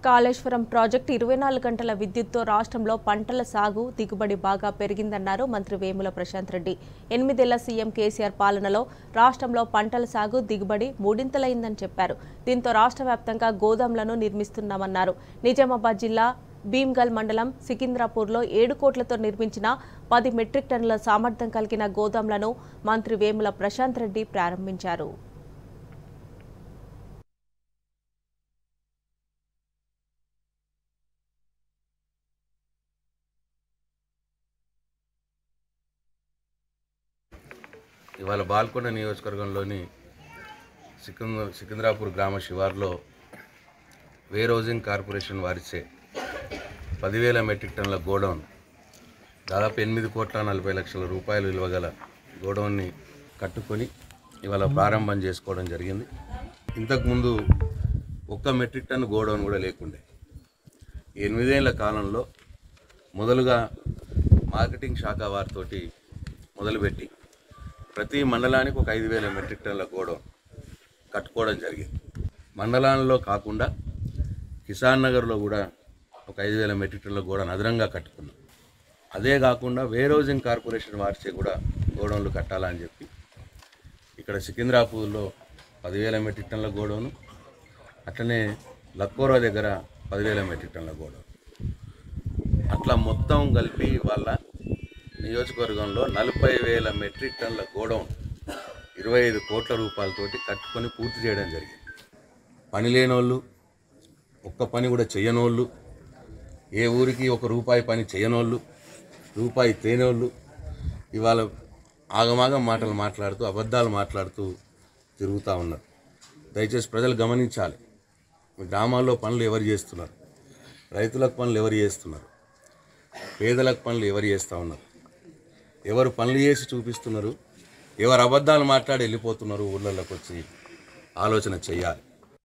Kaleshwaram project ఇరవై నాలుగు గంటల విద్యుత్తో రాష్ట్రంలో పంటల సాగు దిగుబడి బాగా పెరిగిందన్నారు మంత్రి వేముల ప్రశాంత్ రెడ్డి ఎనిమిదేళ్ల సీఎం కేసీఆర్ పాలనలో రాష్ట్రంలో పంటల సాగు దిగుబడి మూడింతలైందని చెప్పారు దీంతో రాష్ట్ర వ్యాప్తంగా గోదాంలను నిర్మిస్తున్నామన్నారు నిజామాబాద్ జిల్లా భీమ్గల్ మండలం సికింద్రాపూర్లో ఏడు కోట్లతో నిర్మించిన పది మెట్రిక్ టన్నుల సామర్థ్యం కలిగిన గోదాంలను మంత్రి వేముల ప్రశాంత్ రెడ్డి ప్రారంభించారు ఇవాళ బాల్కొండ నియోజకవర్గంలోని సికింద్ర సికింద్రాపూర్ గ్రామ శివార్లో వేర్ హౌసింగ్ కార్పొరేషన్ వారిచే పదివేల మెట్రిక్ టన్నుల గోడౌన్ దాదాపు ఎనిమిది కోట్ల నలభై లక్షల రూపాయలు విలువ గల గోడౌన్ని కట్టుకొని ఇవాళ ప్రారంభం చేసుకోవడం జరిగింది ఇంతకుముందు ఒక్క మెట్రిక్ టన్ గోడౌన్ కూడా లేకుండే ఈ ఎనిమిదేళ్ల కాలంలో మొదలుగా మార్కెటింగ్ శాఖ వారితోటి మొదలుపెట్టి ప్రతి మండలానికి ఒక ఐదు వేల మెట్రిక్ టన్నుల గోడౌన్ కట్టుకోవడం జరిగింది మండలాల్లో కాకుండా కిసాన్ నగర్లో కూడా ఒక ఐదు వేల మెట్రిక్ టన్నుల గోడౌన్ అదనంగా కట్టుకున్నాం అదే కాకుండా వేర్ హౌసింగ్ కార్పొరేషన్ వారిచే కూడా గోడౌన్లు కట్టాలని చెప్పి ఇక్కడ సికింద్రాపూర్లో పదివేల మెట్రిక్ టన్నుల గోడౌను అట్లనే లక్కోరా దగ్గర పదివేల మెట్రిక్ టన్నుల గోడౌన్ అట్లా మొత్తం కలిపి వాళ్ళ నియోజకవర్గంలో నలభై వేల మెట్రిక్ టన్నుల గోడౌన్ ఇరవై ఐదు కోట్ల రూపాయలతోటి కట్టుకొని పూర్తి చేయడం జరిగింది పని లేనోళ్ళు ఒక్క పని కూడా చేయనోళ్ళు ఏ ఊరికి ఒక రూపాయి పని చేయనోళ్ళు రూపాయి తేనోళ్ళు ఇవాళ ఆగమాగం మాటలు మాట్లాడుతూ అబద్ధాలు మాట్లాడుతూ తిరుగుతూ ఉన్నారు దయచేసి ప్రజలు గమనించాలి మీ గ్రామాల్లో పనులు ఎవరు చేస్తున్నారు రైతులకు పనులు ఎవరు చేస్తున్నారు పేదలకు పనులు ఎవరు చేస్తూ ఉన్నారు ఎవరు పనులు చేసి చూపిస్తున్నారు ఎవరు అబద్ధాలు మాట్లాడి వెళ్ళిపోతున్నారు ఊళ్ళలోకి వచ్చి ఆలోచన చేయాలి